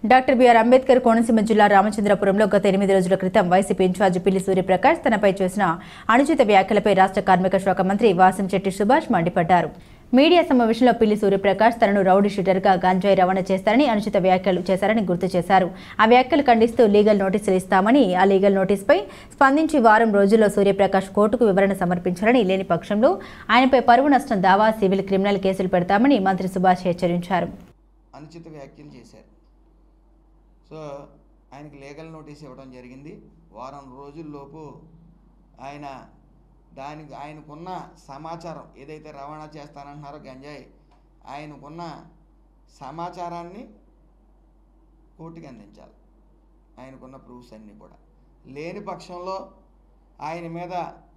doctor BR Ambedkar Konaseema జిల్లా రామచంద్రపురంలో గత ఎనిమిది రోజుల క్రితం వైసీపీ ఇన్ఛార్జి పిల్లి సూర్యప్రకాష్ తనపై చేసిన అనుచిత వ్యాఖ్యలపై రాష్ట్ర కార్మిక శాఖ మంత్రి వాసంశెట్టి సుభాష్ మండిపడ్డారు మీడియా సమావేశంలో పిల్లి సూర్యప్రకాష్ తనను రౌడీ షూటర్గా గంజాయి రవాణా చేస్తారని అనుచిత వ్యాఖ్యలు చేశారని గుర్తు చేశారు ఆ వ్యాఖ్యలు ఖండిస్తూ లీగల్ నోటీసులు ఇస్తామని ఆ లీగల్ నోటీసుపై స్పందించి వారం రోజుల్లో సూర్యప్రకాష్ కోర్టుకు వివరణ సమర్పించాలని లేని పక్షంలో ఆయనపై పరువు నష్టం దావా సివిల్ క్రిమినల్ కేసులు పెడతామని మంత్రి సుభాష్ హెచ్చరించారు అనుచిత వ్యాఖ్యలు చేశారు సో ఆయనకి లీగల్ నోటీస్ ఇవ్వడం జరిగింది వారం రోజుల్లోపు ఆయన దానికి ఆయనకున్న సమాచారం ఏదైతే రవాణా చేస్తానంటున్నారో గంజాయి ఆయనకున్న సమాచారాన్ని కోర్టుకి అందించాలి ఆయనకున్న ప్రూఫ్స్ అన్నీ కూడా లేని పక్షంలో ఆయన మీద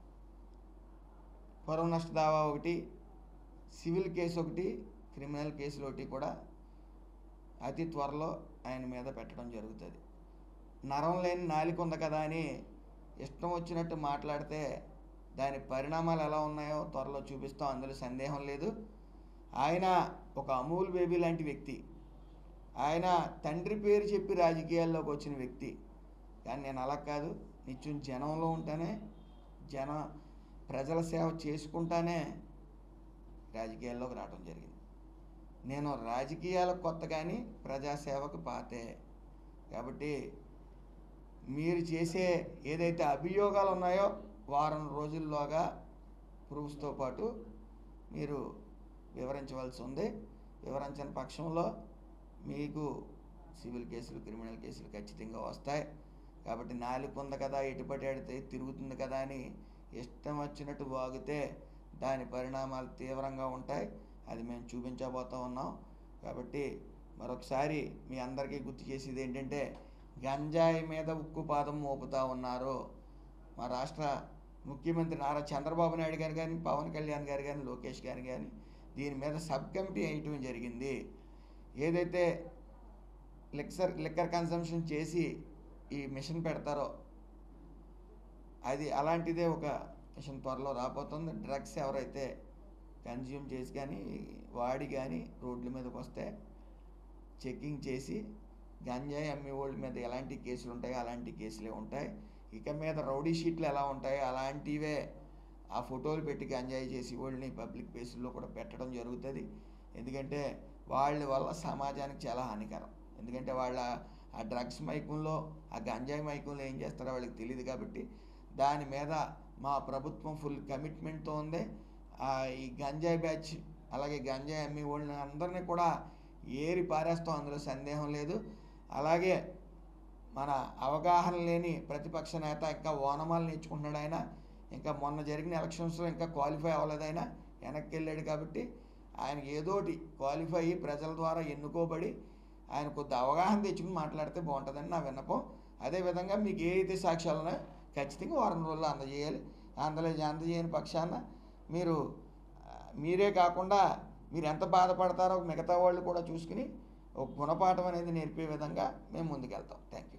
పరువు నష్ట దావా ఒకటి సివిల్ కేసు ఒకటి క్రిమినల్ కేసులు ఒకటి కూడా అతి త్వరలో ఆయన మీద పెట్టడం జరుగుతుంది నరం లేని నాలిక ఉంది కదా అని ఇష్టం వచ్చినట్టు మాట్లాడితే దాని పరిణామాలు ఎలా ఉన్నాయో త్వరలో చూపిస్తాం అందులో సందేహం లేదు ఆయన ఒక అమూల్ బేబీ లాంటి వ్యక్తి ఆయన తండ్రి పేరు చెప్పి రాజకీయాల్లోకి వచ్చిన వ్యక్తి కానీ నేను అలా కాదు నిత్యం జనంలో ఉంటానే జన ప్రజల సేవ చేసుకుంటానే రాజకీయాల్లోకి రావడం జరిగింది నేను రాజకీయాలకు కొత్త కానీ ప్రజాసేవకు పాతే కాబట్టి మీరు చేసే ఏదైతే అభియోగాలు ఉన్నాయో వారం రోజుల్లోగా ప్రూఫ్స్తో పాటు మీరు వివరించవలసి ఉంది వివరించిన పక్షంలో మీకు సివిల్ కేసులు క్రిమినల్ కేసులు ఖచ్చితంగా వస్తాయి కాబట్టి నాలుగు ఉంది కదా ఎటుపటి ఆడితే తిరుగుతుంది కదా అని ఇష్టం వచ్చినట్టు వాగితే దాని పరిణామాలు తీవ్రంగా ఉంటాయి అది మేము చూపించబోతా ఉన్నాం కాబట్టి మరొకసారి మీ అందరికీ గుర్తు చేసేది ఏంటంటే గంజాయి మీద ఉక్కు పాదం మోపుతా ఉన్నారు మా రాష్ట్ర ముఖ్యమంత్రి నారా చంద్రబాబు నాయుడు గారు కానీ పవన్ కళ్యాణ్ గారు కానీ లోకేష్ గారు కానీ దీని మీద సబ్ కమిటీ వేయటం జరిగింది ఏదైతే లిక్కర్ లిక్కర్ కన్సంప్షన్ చేసి ఈ మిషన్ పెడతారో అది అలాంటిదే ఒక మిషన్ త్వరలో రాబోతుంది డ్రగ్స్ ఎవరైతే కన్జ్యూమ్ చేసి కానీ వాడి కానీ రోడ్ల మీదకి వస్తే చెక్కింగ్ చేసి గంజాయి అమ్మే వాళ్ళ మీద ఎలాంటి కేసులు ఉంటాయో అలాంటి కేసులే ఉంటాయి ఇక మీద రౌడీ షీట్లు ఎలా ఉంటాయో అలాంటివే ఆ ఫోటోలు పెట్టి గంజాయి చేసి వాళ్ళని పబ్లిక్ ప్లేసుల్లో కూడా పెట్టడం జరుగుతుంది ఎందుకంటే వాళ్ళ వల్ల సమాజానికి చాలా హానికరం ఎందుకంటే వాళ్ళ ఆ డ్రగ్స్ మైకంలో ఆ గంజాయి మైకంలో ఏం చేస్తారో వాళ్ళకి తెలియదు కాబట్టి దాని మీద మా ప్రభుత్వం ఫుల్ కమిట్మెంట్తో ఉంది ఆ ఈ గంజాయి బ్యాచ్ అలాగే గంజాయి అమ్మే వాళ్ళని అందరినీ కూడా ఏరి పారేస్తాం అందులో సందేహం లేదు అలాగే మన అవగాహన లేని ప్రతిపక్ష నేత ఇంకా ఓనమాలు నేర్చుకుంటున్నాడు ఆయన ఇంకా మొన్న జరిగిన ఎలక్షన్స్లో ఇంకా క్వాలిఫై అవ్వలేదు ఆయన వెనక్కి వెళ్ళాడు కాబట్టి ఆయనకి ఏదోటి క్వాలిఫై అయ్యి ప్రజల ద్వారా ఎన్నుకోబడి ఆయన కొద్ది అవగాహన తెచ్చుకుని మాట్లాడితే బాగుంటుందని నా విన్నపం అదేవిధంగా మీకు ఏ అయితే సాక్ష్యాలు ఉన్నాయో ఖచ్చితంగా వారం రోజుల్లో అందజేయాలి అందులో అందజేయని పక్షాన మీరు ఆ, మీరే కాకుండా మీరు ఎంత బాధపడతారో మిగతా వాళ్ళు కూడా చూసుకుని ఒక గుణపాఠం అనేది నేర్పే విధంగా మేము ముందుకెళ్తాం థ్యాంక్ యూ